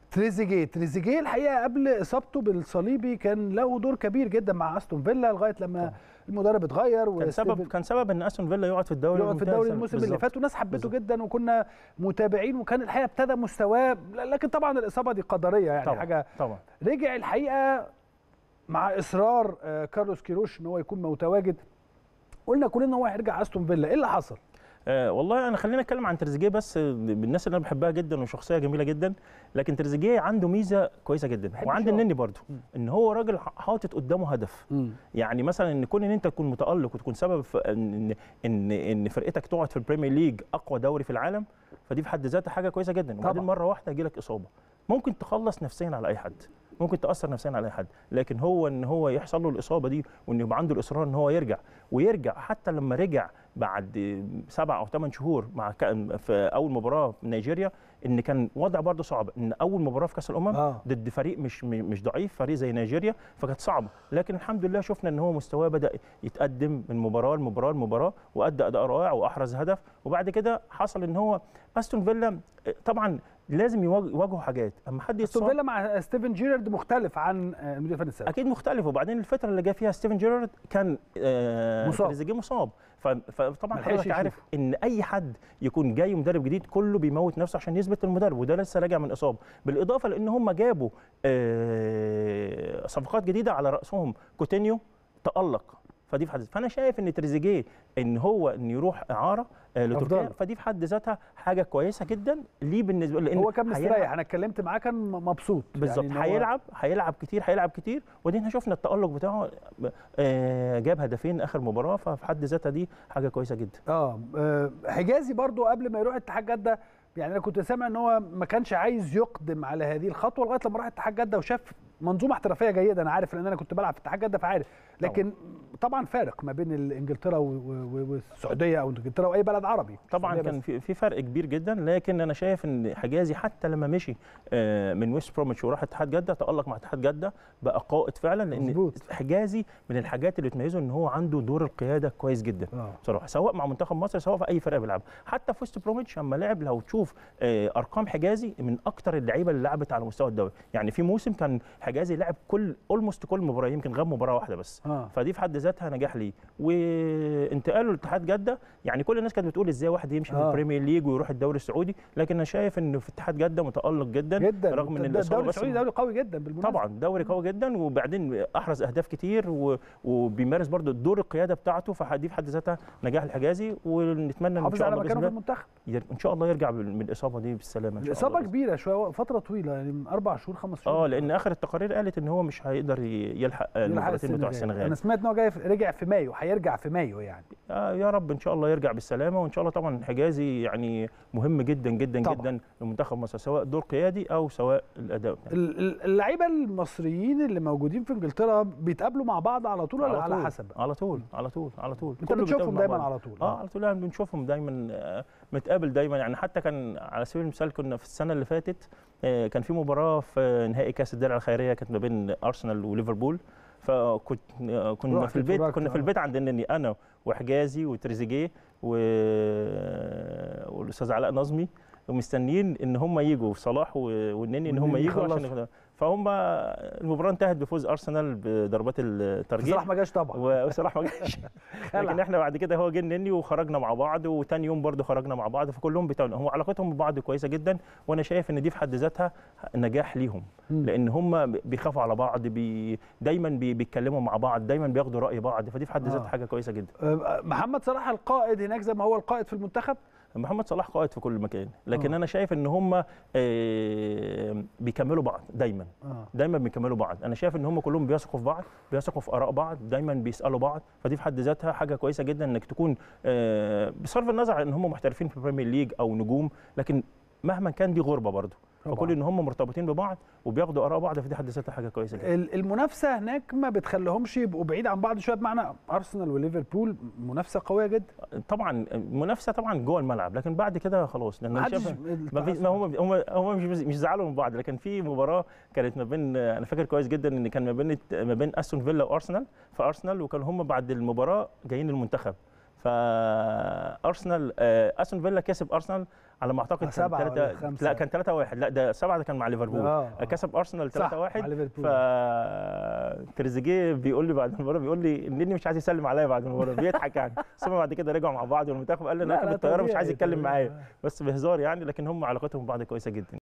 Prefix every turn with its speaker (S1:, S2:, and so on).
S1: تريزيجيه تريزيجيه الحقيقه قبل اصابته بالصليبي كان له دور كبير جدا مع استون فيلا لغايه لما
S2: طبعا.
S1: المدرب اتغير
S2: كان سبب كان سبب ان استون فيلا يقعد في الدوري
S1: يقعد في
S2: الممتاز.
S1: الدوري الموسم اللي
S2: بالظبط.
S1: فات وناس حبته
S2: بالظبط.
S1: جدا وكنا متابعين وكان الحقيقه ابتدى مستواه لكن طبعا الاصابه دي قدريه يعني
S2: طبعا
S1: حاجه
S2: طبعا
S1: رجع الحقيقه مع اصرار آه، كارلوس كيروش ان هو يكون متواجد قلنا كلنا ان هو هيرجع استون فيلا ايه اللي حصل؟
S2: آه والله انا خلينا اتكلم عن تريزيجيه بس آه، بالناس اللي انا بحبها جدا وشخصيه جميله جدا لكن تريزيجيه عنده ميزه كويسه جدا
S1: بحب
S2: وعند
S1: الشغل.
S2: النني برضه ان هو راجل حاطط قدامه هدف يعني مثلا ان كون ان انت تكون متالق وتكون سبب في ان ان ان فرقتك تقعد في البريمير ليج اقوى دوري في العالم فدي في حد ذاتها حاجه كويسه جدا وبعدين
S1: طبعا.
S2: مره واحده يجي لك اصابه ممكن تخلص نفسيا على اي حد ممكن تاثر نفسيا على اي حد لكن هو ان هو يحصل له الاصابه دي وان يبقى عنده الاصرار ان هو يرجع ويرجع حتى لما رجع بعد سبع او ثمان شهور مع ك- في اول مباراه في نيجيريا ان كان وضع برضه صعب ان اول مباراه في كاس الامم
S1: آه.
S2: ضد فريق مش م- مش ضعيف فريق زي نيجيريا فكانت صعبه لكن الحمد لله شفنا ان هو مستواه بدا يتقدم من مباراه لمباراه لمباراه وادى اداء رائع واحرز هدف وبعد كده حصل ان هو استون فيلا آه، طبعا لازم يواجه- يواجهوا حاجات اما حد
S1: استون
S2: يتصاب
S1: فيلا مع ستيفن جيرارد مختلف عن آه، المدير الفني السابق
S2: اكيد مختلف وبعدين الفتره اللي جه فيها ستيفن جيرارد كان آه
S1: مصاب.
S2: تريزيجيه مصاب ف- فطبعا
S1: ملحقش
S2: حضرتك عارف
S1: يشوفه.
S2: ان اي حد يكون جاي مدرب جديد كله بيموت نفسه عشان يثبت المدرب وده لسه راجع من اصابه بالاضافه لان هم جابوا آه صفقات جديده على راسهم كوتينيو تالق فدي في حد فانا شايف ان تريزيجيه ان هو ان يروح اعاره آه لتركيا
S1: أفضل.
S2: فدي في حد ذاتها حاجه كويسه جدا ليه بالنسبه لان
S1: هو كان
S2: هيلعب-
S1: مستريح انا اتكلمت معاه كان مبسوط
S2: بالظبط
S1: يعني إن هو-
S2: هيلعب هيلعب كتير هيلعب كتير ودينا شفنا التالق بتاعه آه، جاب هدفين اخر مباراه ففي حد ذاتها دي حاجه كويسه جدا
S1: اه آه، حجازي برضو قبل ما يروح اتحاد جده يعني انا كنت سامع ان هو ما كانش عايز يقدم على هذه الخطوه لغايه لما راح اتحاد جده وشاف منظومه احترافيه جيده انا عارف لان انا كنت بلعب في اتحاد جده فعارف لكن طبعا فارق ما بين ال- انجلترا و- و- والسعوديه او انجلترا واي بلد عربي
S2: طبعا
S1: السعودية
S2: كان
S1: بس.
S2: في في فرق كبير جدا لكن انا شايف ان حجازي حتى لما مشي آه، من ويست بروميتش وراح اتحاد جده تالق مع اتحاد جده بقى قائد فعلا لان
S1: مظبوط.
S2: حجازي من الحاجات اللي بتميزه ان هو عنده دور القياده كويس جدا
S1: اه
S2: بصراحه سواء مع منتخب مصر سواء في اي فرقه بيلعب حتى في ويست بروميتش لما لعب لو تشوف آه، ارقام حجازي من اكتر اللعيبه اللي لعبت على مستوى الدوري يعني في موسم كان حجازي لعب كل اولموست كل مباراه يمكن غاب مباراه واحده بس
S1: اه
S2: فدي في حد ذاتها نجاح ليه وانتقاله لاتحاد جده يعني كل الناس كانت بتقول ازاي واحد يمشي في
S1: آه.
S2: البريمير ليج ويروح الدوري السعودي لكن انا شايف انه في اتحاد جده متالق جدا
S1: جدا
S2: رغم ان
S1: الد-
S2: الاصابه
S1: الدوري
S2: بس
S1: السعودي دوري قوي جدا بالمناسبه
S2: طبعا دوري قوي جدا وبعدين احرز اهداف كتير و... وبيمارس برضو دور القياده بتاعته فدي في حد ذاتها نجاح الحجازي ونتمنى ان
S1: حافظ
S2: شاء
S1: على
S2: الله
S1: مكانه
S2: باذن
S1: في
S2: الله
S1: المنتخب
S2: ير- ان شاء الله يرجع بال- من الاصابه دي بالسلامه ان شاء
S1: الاصابه
S2: الله
S1: كبيره شويه فتره طويله يعني من اربع شهور خمس شهور
S2: اه لان اخر التقارير قالت ان هو مش هيقدر ي- يلحق
S1: يلحق
S2: المباراتين بتوع
S1: السنغال.
S2: السنغال
S1: انا سمعت ان هو جاي في- رجع في مايو هيرجع في مايو يعني
S2: آه يا رب ان شاء الله يرجع بالسلامه وان شاء الله طبعا حجازي يعني مهم جدا جدا
S1: طبعاً.
S2: جدا لمنتخب مصر سواء دور قيادي او سواء الاداء بتاعه.
S1: ال- ال- اللعيبه المصريين اللي موجودين في انجلترا بيتقابلوا مع بعض على طول ولا على
S2: طول،
S1: حسب
S2: على طول على طول على طول
S1: انت
S2: كله
S1: بتشوفهم
S2: بيتقابل مع
S1: دايما
S2: بعض.
S1: على طول
S2: اه على طول يعني بنشوفهم دايما آه، متقابل دايما يعني حتى كان على سبيل المثال كنا في السنه اللي فاتت آه، كان في مباراه في نهائي كاس الدرع الخيريه كانت ما بين ارسنال وليفربول فكنت آه، كنا
S1: رحت
S2: في البيت
S1: اتفرجت،
S2: كنا في
S1: آه.
S2: البيت عند النني انا وحجازي وتريزيجيه و... والاستاذ علاء نظمي ومستنيين ان هم يجوا صلاح و- والنني ان هم
S1: والنني
S2: يجوا عشان
S1: يخلصوا.
S2: ياخدوا- فهم المباراه انتهت بفوز ارسنال بضربات الترجيح
S1: صلاح ما جاش طبعا
S2: وصلاح ما جاش لكن احنا بعد كده هو جه النني وخرجنا مع بعض وتاني يوم برضه خرجنا مع بعض فكلهم بتاع هم علاقتهم ببعض كويسه جدا وانا شايف ان دي في حد ذاتها نجاح ليهم
S1: مم.
S2: لان هم بيخافوا على بعض بي دايما بي بيتكلموا مع بعض دايما بياخدوا راي بعض فدي في حد
S1: آه.
S2: ذاتها حاجه كويسه جدا
S1: آه، محمد صلاح القائد هناك زي ما هو القائد في المنتخب
S2: محمد صلاح قائد في كل مكان لكن
S1: آه.
S2: انا شايف ان هم آه، بيكملوا بعض دايما
S1: اه
S2: دايما بيكملوا بعض انا شايف ان هم كلهم بيثقوا في بعض بيثقوا في اراء بعض دايما بيسالوا بعض فدي في حد ذاتها حاجه كويسه جدا انك تكون آه، بصرف النظر عن ان هم محترفين في البريمير ليج او نجوم لكن مهما كان دي غربه برضه
S1: طبعاً.
S2: فكل ان هم مرتبطين ببعض وبياخدوا اراء بعض فدي حد ذاتها حاجه كويسه جدا
S1: ال- المنافسه هناك ما بتخليهمش يبقوا بعيد عن بعض شويه بمعنى ارسنال وليفربول منافسه قويه جدا
S2: طبعا المنافسه طبعا جوه الملعب لكن بعد كده خلاص لان
S1: ما
S2: انا
S1: حدش
S2: شايف ما في ما هم هم هم مش مش زعلوا من بعض لكن في مباراه كانت ما بين انا فاكر كويس جدا ان كان ما بين ما بين استون فيلا وارسنال فارسنال وكانوا هم بعد المباراه جايين المنتخب فارسنال آه، استون فيلا كسب ارسنال على ما اعتقد
S1: آه،
S2: كان
S1: سبعة ولا
S2: 3
S1: خمسة.
S2: لا كان 3 1 لا ده سبعه ده كان مع ليفربول
S1: آه، آه.
S2: كسب ارسنال 3
S1: صح،
S2: 1
S1: مع ليفربول.
S2: ف تريزيجيه بيقول لي بعد المباراه بيقول لي النني مش عايز يسلم عليا بعد المباراه بيضحك يعني ثم بعد كده رجعوا مع بعض والمنتخب قال لي انا
S1: لا،
S2: راكب
S1: لا،
S2: الطياره مش
S1: طبيعي،
S2: عايز يتكلم
S1: طبيعي.
S2: معايا بس بهزار يعني لكن هم علاقتهم ببعض كويسه جدا